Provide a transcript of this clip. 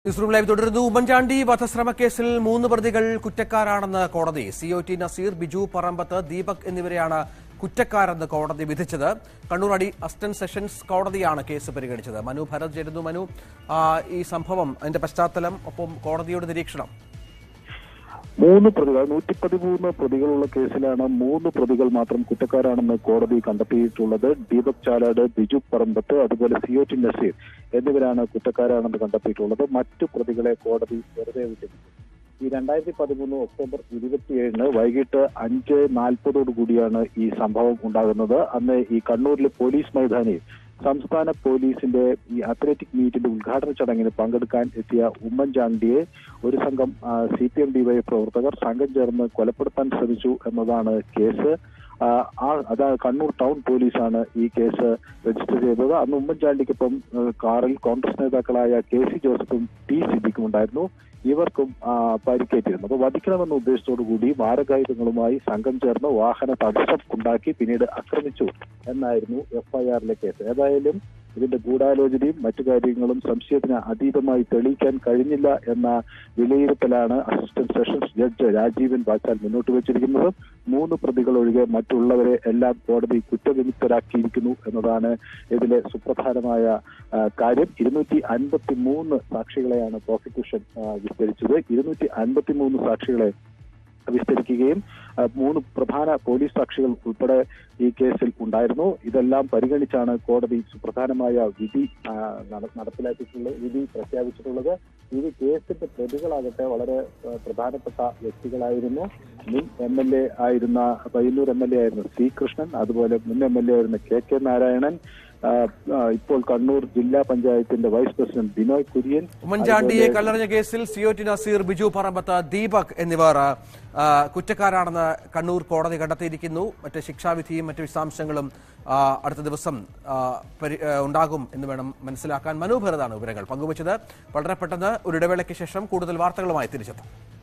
news room live തുടരുന്നു ഉമ്മൻചാണ്ടി വധശ്രമ കേസിൽ മൂന്ന് പ്രതികൾ കുറ്റക്കാരാണെന്ന് കോടതി C O T Naseer Biju Parambath Deepak എന്നിവരെയാണ് കുറ്റക്കാരെന്ന് കോടതി വിധിച്ചത് കണ്ണൂർ അടി അസിസ്റ്റന്റ് സെഷൻസ് കോടതിയാണ് കേസ് പരിഗണിച്ചത് മനു ഭരത് ചേരുന്നു മനു ആ, ഈ സംഭവം അതിന്റെ പശ്ചാത്തലം ഒപ്പം കോടതിയുടെ നിരീക്ഷണം മൂന്ന് പ്രതികൾ നൂറ്റി പതിമൂന്ന് പ്രതികളുള്ള കേസിലാണ് മൂന്ന് പ്രതികൾ മാത്രം കുറ്റക്കാരാണെന്ന് കോടതി കണ്ടെത്തിയിട്ടുള്ളത് ദീപക് ചാലാട് ബിജു പറമ്പത്ത് അതുപോലെ സിയോറ്റി നസീർ എന്നിവരാണ് കുറ്റക്കാരാണെന്ന് കണ്ടെത്തിയിട്ടുള്ളത് മറ്റു പ്രതികളെ കോടതി വെറുതെ വിട്ടിരുന്നു ഈ രണ്ടായിരത്തി പതിമൂന്ന് ഒക്ടോബർ ഇരുപത്തിയേഴിന് വൈകിട്ട് അഞ്ച് നാൽപ്പതോടു കൂടിയാണ് ഈ സംഭവം ഉണ്ടാകുന്നത് അന്ന് ഈ കണ്ണൂരിലെ പോലീസ് മൈതാനിയിൽ സംസ്ഥാന പോലീസിന്റെ ഈ അത്ലറ്റിക് മീറ്റിന്റെ ഉദ്ഘാടന ചടങ്ങിന് പങ്കെടുക്കാൻ എത്തിയ ഉമ്മൻചാണ്ടിയെ ഒരു സംഘം സി പി എം ഡിവൈ പ്രവർത്തകർ സംഘം ചേർന്ന് കൊലപ്പെടുത്താൻ ശ്രമിച്ചു എന്നതാണ് കേസ് ആ, ആ അതാ കണ്ണൂർ ടൗൺ പോലീസാണ് ഈ കേസ് രജിസ്റ്റർ ചെയ്തത് അന്ന് ഉമ്മൻചാണ്ടിക്കൊപ്പം ആ, കാറിൽ കോൺഗ്രസ് നേതാക്കളായ കെ സി ജോസഫും ടി സിദ്ദിഖും ഉണ്ടായിരുന്നു ഇവർക്കും ആ, പരിക്കേറ്റിരുന്നു അപ്പൊ വധിക്കണമെന്ന ഉദ്ദേശത്തോടു കൂടി മാരകായുധങ്ങളുമായി സംഘം ചേർന്ന് വാഹന തടസ്സം ഉണ്ടാക്കി പിന്നീട് ആക്രമിച്ചു എന്നായിരുന്നു എഫ്ഐആറിലെ കേസ് ഏതായാലും ഇതിന്റെ ഗൂഢാലോചനയും മറ്റു കാര്യങ്ങളും സംശയത്തിന് അതീതമായി തെളിയിക്കാൻ കഴിഞ്ഞില്ല എന്ന വിലയിരുത്തലാണ് assistant sessions judge Rajeevan Vachal മുന്നോട്ട് വെച്ചിരിക്കുന്നത് മൂന്ന് പ്രതികൾ ഒഴികെ മറ്റുള്ളവരെ എല്ലാം കോടതി കുറ്റവിമുക്തരാക്കിയിരിക്കുന്നു എന്നതാണ് ഇതിലെ സുപ്രധാനമായ ആ, കാര്യം ഇരുന്നൂറ്റി അൻപത്തി മൂന്ന് സാക്ഷികളെയാണ് പ്രോസിക്യൂഷൻ ആ, വിസ്തരിച്ചത് ഇരുന്നൂറ്റി അൻപത്തി മൂന്ന് സാക്ഷികളെ വിസ്തരിക്കുകയും ആ, മൂന്ന് പ്രധാന പോലീസ് സാക്ഷികൾ ഉൾപ്പെടെ ഈ കേസിൽ ഉണ്ടായിരുന്നു ഇതെല്ലാം പരിഗണിച്ചാണ് കോടതി സുപ്രധാനമായ വിധി ആ, നട- നടപ്പിലാക്കിയിട്ടുള്ളത് വിധി പ്രഖ്യാപിച്ചിട്ടുള്ളത് ഇത് കേസിന്റെ പ്രതികളാകട്ടെ വളരെ ആ, പ്രധാനപ്പെട്ട വ്യക്തികളായിരുന്നു മുൻ എം എൽ എ ആയിരുന്ന പയ്യന്നൂർ എം എൽ എ ആയിരുന്ന സി കൃഷ്ണൻ അതുപോലെ മുൻ എം എൽ എ ആയിരുന്ന കെ കെ നാരായണൻ ആ, ആ, ഇപ്പോൾ കണ്ണൂർ ജില്ലാ പഞ്ചായത്തിന്റെ വൈസ് പ്രസിഡന്റ് ബിനോയ് കുര്യൻ ഉമ്മൻചാണ്ടിയെ അതുപോലെ- കല്ലെറിഞ്ഞ കേസിൽ C O T Naseer Biju Parambath Deepak എന്നിവർ ആ, കുറ്റക്കാരാണെന്ന് കണ്ണൂർ കോടതി കണ്ടെത്തിയിരിക്കുന്നു മറ്റ് ശിക്ഷാവിധിയും മറ്റ് വിശദാംശങ്ങളും ആ, അടുത്ത ദിവസം ആ, പരി- ആ, ഉണ്ടാകും എന്ന് വേണം മനസ്സിലാക്കാൻ മനോഭരതാണ് വിവരങ്ങൾ പങ്കുവച്ചത് വളരെ പെട്ടെന്ന് ഒരു ഇടവേളയ്ക്ക് ശേഷം കൂടുതൽ വാർത്തകളുമായി തിരിച്ചെത്തും